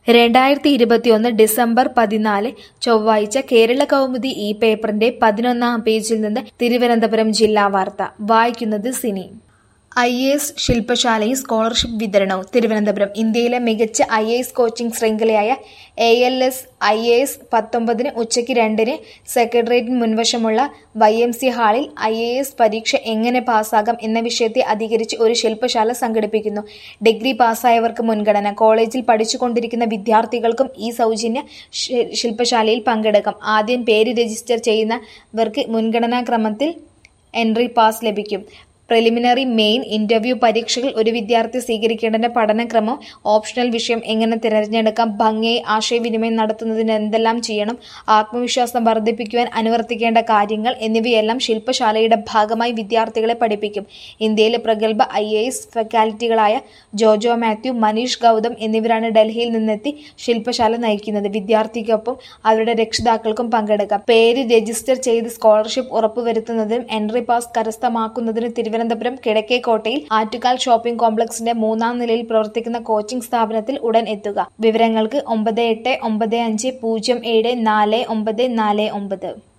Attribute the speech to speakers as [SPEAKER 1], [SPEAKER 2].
[SPEAKER 1] രണ്ടായിരത്തി ഇരുപത്തിയൊന്ന് ഡിസംബർ പതിനാല് ചൊവ്വാഴ്ച കേരള കൗമുദി ഈ പേപ്പറിന്റെ പതിനൊന്നാം പേജിൽ നിന്ന് തിരുവനന്തപുരം ജില്ലാ വാർത്ത വായിക്കുന്നത് സിനി ഐ എ എസ് ശില്പശാലയും സ്കോളർഷിപ്പ് വിതരണവും തിരുവനന്തപുരം ഇന്ത്യയിലെ മികച്ച ഐ എ എസ് കോച്ചിംഗ് ശൃംഖലയായ A L S I A S പത്തൊമ്പതിന് ഉച്ചയ്ക്ക് രണ്ടിന് സെക്രട്ടേറിയറ്റിന് മുൻവശമുള്ള വൈ എം സി ഹാളിൽ ഐ എ എസ് പരീക്ഷ എങ്ങനെ പാസ്സാകാം എന്ന വിഷയത്തെ അധികരിച്ച് ഒരു ശില്പശാല സംഘടിപ്പിക്കുന്നു ഡിഗ്രി പാസ്സായവർക്ക് മുൻഗണന കോളേജിൽ പഠിച്ചുകൊണ്ടിരിക്കുന്ന വിദ്യാർത്ഥികൾക്കും ഈ സൗജന്യ ശി- ശില്പശാലയിൽ പങ്കെടുക്കാം ആദ്യം പേര് രജിസ്റ്റർ ചെയ്യുന്നവർക്ക് മുൻഗണനാ ക്രമത്തിൽ എൻട്രി പാസ് ലഭിക്കും പ്രിലിമിനറി മെയിൻ ഇന്റർവ്യൂ പരീക്ഷകൾ ഒരു വിദ്യാർത്ഥി സ്വീകരിക്കേണ്ട പഠനക്രമം ഓപ്ഷണൽ വിഷയം എങ്ങനെ തിരഞ്ഞെടുക്കാം ഭംഗിയായി ആശയവിനിമയം നടത്തുന്നതിന് എന്തെല്ലാം ചെയ്യണം ആത്മവിശ്വാസം വർദ്ധിപ്പിക്കുവാൻ അനുവർത്തിക്കേണ്ട കാര്യങ്ങൾ എന്നിവയെല്ലാം ശില്പശാലയുടെ ഭാഗമായി വിദ്യാർത്ഥികളെ പഠിപ്പിക്കും ഇന്ത്യയിലെ പ്രഗത്ഭ ഐ എ എസ് ഫെക്കാലിറ്റികളായ ജോജോ മാത്യു മനീഷ് ഗൗതം എന്നിവരാണ് ഡൽഹിയിൽ നിന്നെത്തി ശില്പശാല നയിക്കുന്നത് വിദ്യാർത്ഥിക്കൊപ്പം അവരുടെ രക്ഷിതാക്കൾക്കും പങ്കെടുക്കാം പേര് രജിസ്റ്റർ ചെയ്ത് സ്കോളർഷിപ്പ് ഉറപ്പുവരുത്തുന്നതിനും എൻട്രി പാസ് കരസ്ഥമാക്കുന്നതിനും തിരുവനന്തപുരം കിഴക്കേക്കോട്ടയിൽ ആറ്റുകാൽ ഷോപ്പിംഗ് കോംപ്ലക്സിന്റെ മൂന്നാം നിലയിൽ പ്രവർത്തിക്കുന്ന കോച്ചിംഗ് സ്ഥാപനത്തിൽ ഉടൻ എത്തുക വിവരങ്ങൾക്ക് ഒമ്പത് എട്ട് ഒമ്പത് അഞ്ച് പൂജ്യം ഏഴ് നാല് ഒമ്പത് നാല് ഒമ്പത്